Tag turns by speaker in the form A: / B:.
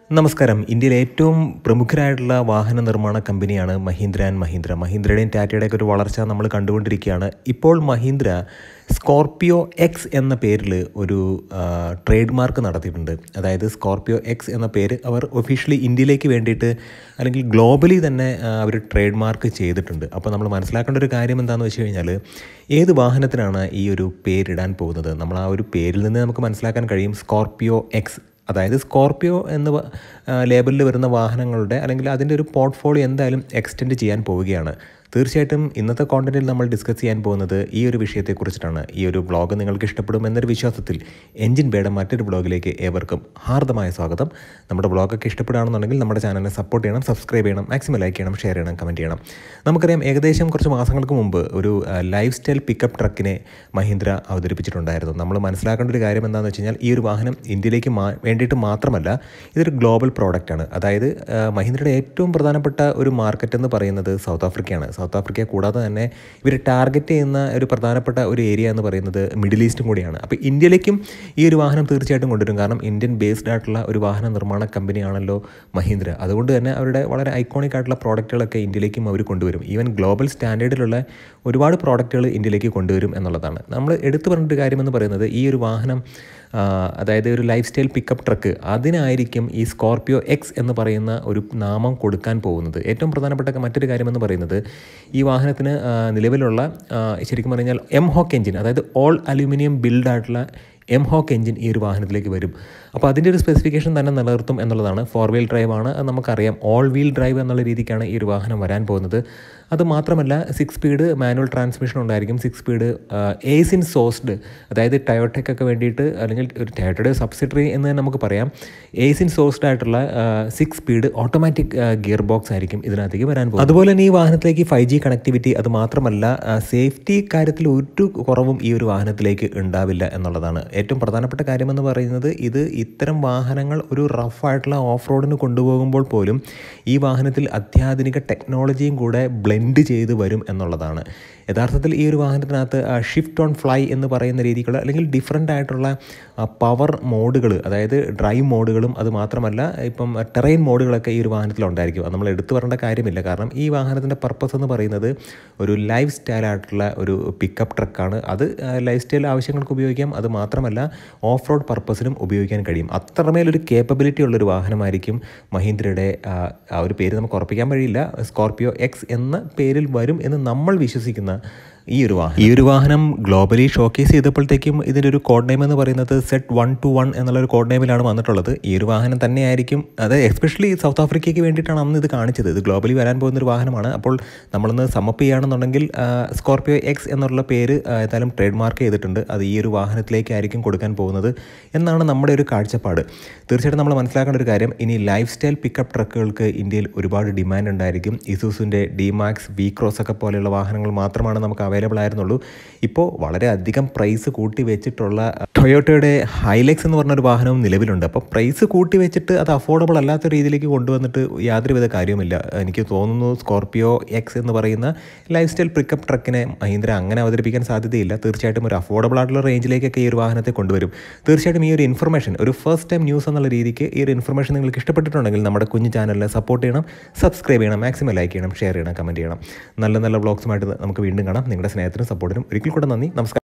A: നമസ്കാരം ഇന്ത്യയിലെ ഏറ്റവും പ്രമുഖരായിട്ടുള്ള വാഹന നിർമ്മാണ കമ്പനിയാണ് മഹീന്ദ്ര ആൻഡ് മഹീന്ദ്ര മഹീന്ദ്രയുടെയും ടാറ്റയുടെയൊക്കെ ഒരു വളർച്ച നമ്മൾ കണ്ടുകൊണ്ടിരിക്കുകയാണ് ഇപ്പോൾ മഹീന്ദ്ര സ്കോർപിയോ എക്സ് എന്ന പേരിൽ ഒരു ട്രേഡ് മാർക്ക് നടത്തിയിട്ടുണ്ട് അതായത് സ്കോർപിയോ എക്സ് എന്ന പേര് അവർ ഒഫീഷ്യലി ഇന്ത്യയിലേക്ക് വേണ്ടിയിട്ട് അല്ലെങ്കിൽ ഗ്ലോബലി തന്നെ ആ, അവർ ട്രേഡ് മാർക്ക് ചെയ്തിട്ടുണ്ട് അപ്പോൾ നമ്മൾ മനസ്സിലാക്കേണ്ട ഒരു കാര്യം എന്താണെന്ന് വെച്ച് കഴിഞ്ഞാൽ ഏത് വാഹനത്തിനാണ് ഈ ഒരു പേരിടാൻ പോകുന്നത് നമ്മൾ ആ ഒരു പേരിൽ നിന്ന് നമുക്ക് മനസ്സിലാക്കാൻ കഴിയും സ്കോർപിയോ എക്സ് അതായത് സ്കോർപിയോ എന്ന വ- ആ, ലേബലിൽ വരുന്ന വാഹനങ്ങളുടെ അല്ലെങ്കിൽ അതിൻ്റെ ഒരു പോർട്ട്ഫോളിയോ എന്തായാലും എക്സ്റ്റെൻഡ് ചെയ്യാൻ പോവുകയാണ് തീർച്ചയായിട്ടും ഇന്നത്തെ കോണ്ടന്റിൽ നമ്മൾ ഡിസ്കസ് ചെയ്യാൻ പോകുന്നത് ഈ ഒരു വിഷയത്തെക്കുറിച്ചിട്ടാണ് ഈ ഒരു വ്ളോഗ് നിങ്ങൾക്ക് ഇഷ്ടപ്പെടും എന്നൊരു വിശ്വാസത്തിൽ എഞ്ചിൻ ബേയുടെ മറ്റൊരു വ്ളോഗിലേക്ക് ഏവർക്കും ഹാർദമായ സ്വാഗതം നമ്മുടെ വ്ളോഗൊക്കെ ഇഷ്ടപ്പെടുകയാണെന്നുണ്ടെങ്കിൽ നമ്മുടെ ചാനലിനെ സപ്പോർട്ട് ചെയ്യണം സബ്സ്ക്രൈബ് ചെയ്യണം മാക്സിമം ലൈക്ക് ചെയ്യണം ഷെയർ ചെയ്യണം കമൻറ്റ് ചെയ്യണം നമുക്കറിയാം ഏകദേശം കുറച്ച് മാസങ്ങൾക്ക് മുമ്പ് ഒരു ലൈഫ് സ്റ്റൈൽ പിക്കപ്പ് ട്രക്കിനെ മഹീന്ദ്ര അവതരിപ്പിച്ചിട്ടുണ്ടായിരുന്നു നമ്മൾ മനസ്സിലാക്കേണ്ട ഒരു കാര്യം എന്താണെന്ന് വെച്ച് കഴിഞ്ഞാൽ ഈ ഒരു വാഹനം ഇന്ത്യയിലേക്ക് മാ വേണ്ടിയിട്ട് മാത്രമല്ല ഇതൊരു ഗ്ലോബൽ പ്രോഡക്റ്റാണ് അതായത് ആ, മഹീന്ദ്രയുടെ ഏറ്റവും പ്രധാനപ്പെട്ട ഒരു മാർക്കറ്റ് എന്ന് പറയുന്നത് സൗത്ത് ആഫ്രിക്കയാണ് സൗത്ത് ആഫ്രിക്ക കൂടാതെ തന്നെ ഇവർ ടാർഗറ്റ് ചെയ്യുന്ന ഒരു പ്രധാനപ്പെട്ട ഒരു ഏരിയ എന്ന് പറയുന്നത് മിഡിൽ ഈസ്റ്റും കൂടിയാണ് അപ്പോൾ ഇന്ത്യയിലേക്കും ഈ ഒരു വാഹനം തീർച്ചയായിട്ടും കൊണ്ടുവരും കാരണം ഇന്ത്യൻ ബേസ്ഡ് ആയിട്ടുള്ള ഒരു വാഹന നിർമ്മാണ കമ്പനിയാണല്ലോ മഹീന്ദ്ര അതുകൊണ്ട് തന്നെ അവരുടെ വളരെ ഐക്കോണിക് ആയിട്ടുള്ള പ്രോഡക്റ്റുകളൊക്കെ ഇന്ത്യയിലേക്കും അവർ കൊണ്ടുവരും ഈവൻ ഗ്ലോബൽ സ്റ്റാൻഡേർഡിലുള്ള ഒരുപാട് പ്രോഡക്റ്റുകൾ ഇന്ത്യയിലേക്ക് കൊണ്ടുവരും എന്നുള്ളതാണ് നമ്മൾ എടുത്തു പറഞ്ഞൊരു കാര്യമെന്ന് പറയുന്നത് ഈ ഒരു വാഹനം ആ, അതായത് ഒരു ലൈഫ് സ്റ്റൈൽ പിക്കപ്പ് ട്രക്ക് അതിനായിരിക്കും ഈ സ്കോർപിയോ എക്സ് എന്ന് പറയുന്ന ഒരു നാമം കൊടുക്കാൻ പോകുന്നത് ഏറ്റവും പ്രധാനപ്പെട്ട മറ്റൊരു കാര്യമെന്ന് പറയുന്നത് ഈ വാഹനത്തിന് ആ, നിലവിലുള്ള ആ, ശരിക്കും പറഞ്ഞാൽ എം ഹോക്ക് എഞ്ചിൻ അതായത് ഓൾ അലൂമിനിയം ബിൽഡായിട്ടുള്ള എം ഹോക്ക് എഞ്ചിൻ ഈ ഒരു വാഹനത്തിലേക്ക് വരും അപ്പോൾ അതിൻ്റെ ഒരു സ്പെസിഫിക്കേഷൻ തന്നെ നിലനിർത്തും എന്നുള്ളതാണ് ഫോർ വീൽ ഡ്രൈവ് ആണ് അത് നമുക്കറിയാം ഓൾ വീൽ ഡ്രൈവ് എന്നുള്ള രീതിക്കാണ് ഈ ഒരു വാഹനം വരാൻ പോകുന്നത് അത് മാത്രമല്ല സിക്സ് സ്പീഡ് മാനുവൽ ട്രാൻസ്മിഷൻ ഉണ്ടായിരിക്കും സിക്സ് സ്പീഡ് ഏസിൻ സോഴ്സ്ഡ് അതായത് ടയോട്ടയ്ക്കൊക്കെ വേണ്ടിയിട്ട് അല്ലെങ്കിൽ ഒരു ടയോട്ടയുടെ സബ്സിഡറി എന്ന് തന്നെ നമുക്ക് പറയാം ഏസിൻ സോഴ്സ്ഡ് ആയിട്ടുള്ള six speed automatic gear box ആയിരിക്കും ഇതിനകത്തേക്ക് വരാൻ പോകുന്നത് അതുപോലെ തന്നെ ഈ വാഹനത്തിലേക്ക് ഫൈവ് ജി കണക്ടിവിറ്റി അത് മാത്രമല്ല സേഫ്റ്റി കാര്യത്തിൽ ഒരു കുറവും ഈ ഒരു വാഹനത്തിലേക്ക് ഉണ്ടാവില്ല എന്നുള്ളതാണ് ഏറ്റവും പ്രധാനപ്പെട്ട കാര്യമെന്ന് പറയുന്നത് ഇത് ഇത്തരം വാഹനങ്ങൾ ഒരു റഫായിട്ടുള്ള ഓഫ് റോഡിന് കൊണ്ടുപോകുമ്പോൾ പോലും ഈ വാഹനത്തിൽ അത്യാധുനിക ടെക്നോളജിയും കൂടെ ബ്ലെൻഡ് ചെയ്ത് വരും എന്നുള്ളതാണ് യഥാർത്ഥത്തിൽ ഈ ഒരു വാഹനത്തിനകത്ത് ഷിഫ്റ്റ് ഓൺ ഫ്ലൈ എന്ന് പറയുന്ന രീതിക്കുള്ള അല്ലെങ്കിൽ ഡിഫറെൻ്റ് ആയിട്ടുള്ള പവർ മോഡുകൾ അതായത് ഡ്രൈവ് മോഡുകളും അത് മാത്രമല്ല ഇപ്പം ടെറൈൻ മോഡുകളൊക്കെ ഈ ഒരു വാഹനത്തിൽ ഉണ്ടായിരിക്കും അത് നമ്മൾ എടുത്തു പറയേണ്ട കാര്യമില്ല കാരണം ഈ വാഹനത്തിൻ്റെ പർപ്പസ് എന്ന് പറയുന്നത് ഒരു ലൈഫ് സ്റ്റൈൽ ആയിട്ടുള്ള ഒരു പിക്കപ്പ് ട്രക്കാണ് അത് ലൈഫ് സ്റ്റൈൽ ആവശ്യങ്ങൾക്ക് ഉപയോഗിക്കാം അത് മാത്രമല്ല ഓഫ് റോഡ് പർപ്പസിനും ഉപയോഗിക്കാൻ കഴിയും അത്രമേലൊരു കേപ്പബിലിറ്റി ഉള്ളൊരു വാഹനമായിരിക്കും മഹീന്ദ്രയുടെ ആ, ആ ഒരു പേര് നമുക്ക് ഉറപ്പിക്കാൻ കഴിയില്ല സ്കോർപിയോ എക്സ് എന്ന പേരിൽ വരും എന്ന് നമ്മൾ വിശ്വസിക്കുന്ന ഈ ഒരു വാഹനം ഈ ഒരു വാഹനം ഗ്ലോബലി ഷോക്കേസ് ചെയ്തപ്പോഴത്തേക്കും ഇതിൻ്റെ ഒരു കോഡ് നെയിം എന്ന് പറയുന്നത് സെറ്റ് വൺ ടു വൺ എന്നുള്ള ഒരു കോഡ് നെയിമിലാണ് വന്നിട്ടുള്ളത് ഈ ഒരു വാഹനം തന്നെയായിരിക്കും അത് എസ്പെഷ്യലി സൗത്ത് ആഫ്രിക്കയ്ക്ക് വേണ്ടിയിട്ടാണ് അന്ന് ഇത് കാണിച്ചത് ഇത് ഗ്ലോബലി വരാൻ പോകുന്ന ഒരു വാഹനമാണ് അപ്പോൾ നമ്മളൊന്ന് സമ്മപ്പ് ചെയ്യുകയാണെന്നുണ്ടെങ്കിൽ ആ, സ്കോർപിയോ എക്സ് എന്നുള്ള പേര് ആ, ഏതായാലും ട്രേഡ് മാർക്ക് ചെയ്തിട്ടുണ്ട് അത് ഈ ഒരു വാഹനത്തിലേക്കായിരിക്കും കൊടുക്കാൻ പോകുന്നത് എന്നാണ് നമ്മുടെ ഒരു കാഴ്ചപ്പാട് തീർച്ചയായിട്ടും നമ്മൾ മനസ്സിലാക്കേണ്ട ഒരു കാര്യം ഇനി ലൈഫ് സ്റ്റൈൽ പിക്കപ്പ് ട്രക്കുകൾക്ക് ഇന്ത്യയിൽ ഒരുപാട് ഡിമാൻഡ് ഉണ്ടായിരിക്കും ഇസൂസിൻ്റെ ഡിമാക്സ് വി ക്രോസ് ഒക്കെ പോലെയുള്ള വാഹനങ്ങൾ മാത്രമാണ് നമുക്ക് അവൈലബിൾ ആയിരുന്നുള്ളൂ ഇപ്പോൾ വളരെ അധികം പ്രൈസ് കൂട്ടി വെച്ചിട്ടുള്ള ടൊയോട്ടയുടെ ഹൈലെക്സ് എന്ന് പറഞ്ഞൊരു വാഹനവും നിലവിലുണ്ട് അപ്പോൾ പ്രൈസ് കൂട്ടി വെച്ചിട്ട് അത് അഫോർഡബിൾ അല്ലാത്ത രീതിയിലേക്ക് കൊണ്ടുവന്നിട്ട് യാതൊരുവിധ കാര്യവുമില്ല എനിക്ക് തോന്നുന്നു സ്കോർപിയോ എക്സ് എന്ന് പറയുന്ന ലൈഫ് സ്റ്റൈൽ പിക്കപ്പ് ട്രക്കിനെ മഹീന്ദ്ര അങ്ങനെ അവതരിപ്പിക്കാൻ സാധ്യതയില്ല തീർച്ചയായിട്ടും ഒരു അഫോർഡബിൾ ആയിട്ടുള്ള റേഞ്ചിലേക്കൊക്കെ ഈ ഒരു വാഹനത്തെ കൊണ്ടുവരും തീർച്ചയായിട്ടും ഈ ഒരു ഇൻഫർമേഷൻ ഒരു ഫസ്റ്റ് ടൈം ന്യൂസ് എന്നുള്ള രീതിക്ക് ഈ ഒരു ഇൻഫർമേഷൻ നിങ്ങൾക്ക് ഇഷ്ടപ്പെട്ടിട്ടുണ്ടെങ്കിൽ നമ്മുടെ കുഞ്ഞു ചാനലിനെ സപ്പോർട്ട് ചെയ്യണം സബ്സ്ക്രൈബ് ചെയ്യണം മാക്സിമം ലൈക്ക് ചെയ്യണം ഷെയർ ചെയ്യണം കമൻറ്റ് ചെയ്യണം നല്ല നല്ല വ്ളോഗ്സുമായിട്ട് നമുക്ക് വീണ്ടും കാണാം നിങ്ങളുടെ സ്നേഹത്തിനും സപ്പോർട്ടിനും ഒരിക്കൽ കൂടെ നന്ദി നമസ്കാരം